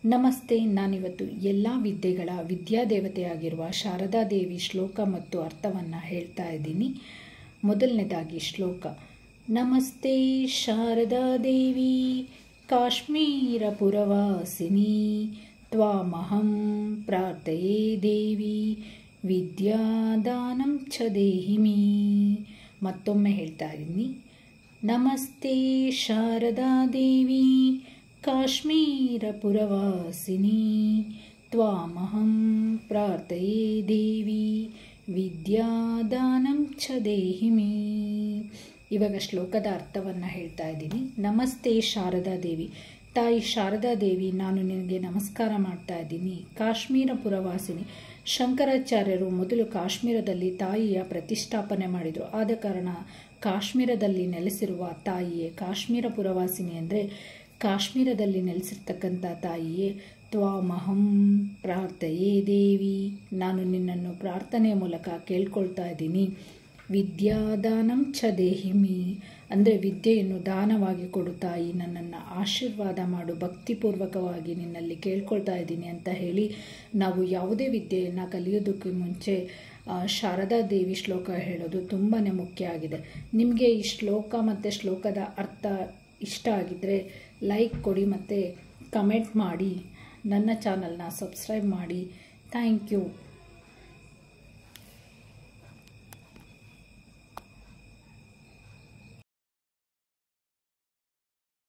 ನಮಸ್ತೆ ನಾನಿವತ್ತು ಎಲ್ಲ ವಿದ್ಯೆಗಳ ವಿದ್ಯಾದೇವತೆಯಾಗಿರುವ ಶಾರದಾ ದೇವಿ ಶ್ಲೋಕ ಮತ್ತು ಅರ್ಥವನ್ನು ಹೇಳ್ತಾ ಇದ್ದೀನಿ ಮೊದಲನೇದಾಗಿ ಶ್ಲೋಕ ನಮಸ್ತೆ ಶಾರದಾ ದೇವಿ ಕಾಶ್ಮೀರ ಪುರವಾಸಿನಿ ತ್ವಾಮಹಂ ಪ್ರಾರ್ಥಯೇ ದೇವಿ ವಿದ್ಯಾದಾನಂ ಚ ದೇಹಿಮಿ ಮತ್ತೊಮ್ಮೆ ಹೇಳ್ತಾ ಇದ್ದೀನಿ ನಮಸ್ತೆ ಶಾರದಾ ದೇವಿ ಕಾಶ್ಮೀರಪುರವಾಸಿನಿ ತ್ವಾಮಹಂ ಪ್ರಾರ್ಥಯೇ ದೇವಿ ವಿದ್ಯಾದಾನಂ ಚ ದೇಹಿಮಿ ಇವಾಗ ಶ್ಲೋಕದ ಅರ್ಥವನ್ನು ಹೇಳ್ತಾ ಇದ್ದೀನಿ ನಮಸ್ತೆ ಶಾರದಾ ದೇವಿ ತಾಯಿ ಶಾರದಾ ದೇವಿ ನಾನು ನಿನಗೆ ನಮಸ್ಕಾರ ಮಾಡ್ತಾ ಇದ್ದೀನಿ ಕಾಶ್ಮೀರ ಪುರವಾಸಿನಿ ಶಂಕರಾಚಾರ್ಯರು ಮೊದಲು ಕಾಶ್ಮೀರದಲ್ಲಿ ತಾಯಿಯ ಪ್ರತಿಷ್ಠಾಪನೆ ಮಾಡಿದರು ಆದ ಕಾರಣ ಕಾಶ್ಮೀರದಲ್ಲಿ ನೆಲೆಸಿರುವ ತಾಯಿಯೇ ಕಾಶ್ಮೀರ ಪುರವಾಸಿನಿ ಅಂದರೆ ಕಾಶ್ಮೀರದಲ್ಲಿ ನೆಲೆಸಿರ್ತಕ್ಕಂಥ ತಾಯಿಯೇ ತ್ವಾಮಹಂ ಪ್ರಾರ್ಥಯೇ ದೇವಿ ನಾನು ನಿನ್ನನ್ನು ಪ್ರಾರ್ಥನೆಯ ಮೂಲಕ ಕೇಳ್ಕೊಳ್ತಾ ಇದ್ದೀನಿ ವಿದ್ಯಾದಾನಂ ಚ ದೇಹಿಮಿ ಅಂದರೆ ವಿದ್ಯೆಯನ್ನು ದಾನವಾಗಿ ಕೊಡು ತಾಯಿ ನನ್ನನ್ನು ಆಶೀರ್ವಾದ ಮಾಡು ಭಕ್ತಿಪೂರ್ವಕವಾಗಿ ನಿನ್ನಲ್ಲಿ ಕೇಳ್ಕೊಳ್ತಾ ಇದ್ದೀನಿ ಅಂತ ಹೇಳಿ ನಾವು ಯಾವುದೇ ವಿದ್ಯೆಯನ್ನು ಕಲಿಯೋದಕ್ಕೆ ಮುಂಚೆ ಶಾರದಾ ದೇವಿ ಶ್ಲೋಕ ಹೇಳೋದು ತುಂಬಾ ಮುಖ್ಯ ಆಗಿದೆ ನಿಮಗೆ ಈ ಶ್ಲೋಕ ಮತ್ತು ಶ್ಲೋಕದ ಅರ್ಥ ಇಷ್ಟ ಆಗಿದ್ದರೆ ಲೈಕ್ ಕೊಡಿ ಮತ್ತು ಕಮೆಂಟ್ ಮಾಡಿ ನನ್ನ ಚಾನಲ್ನ ಸಬ್ಸ್ಕ್ರೈಬ್ ಮಾಡಿ ಥ್ಯಾಂಕ್ ಯು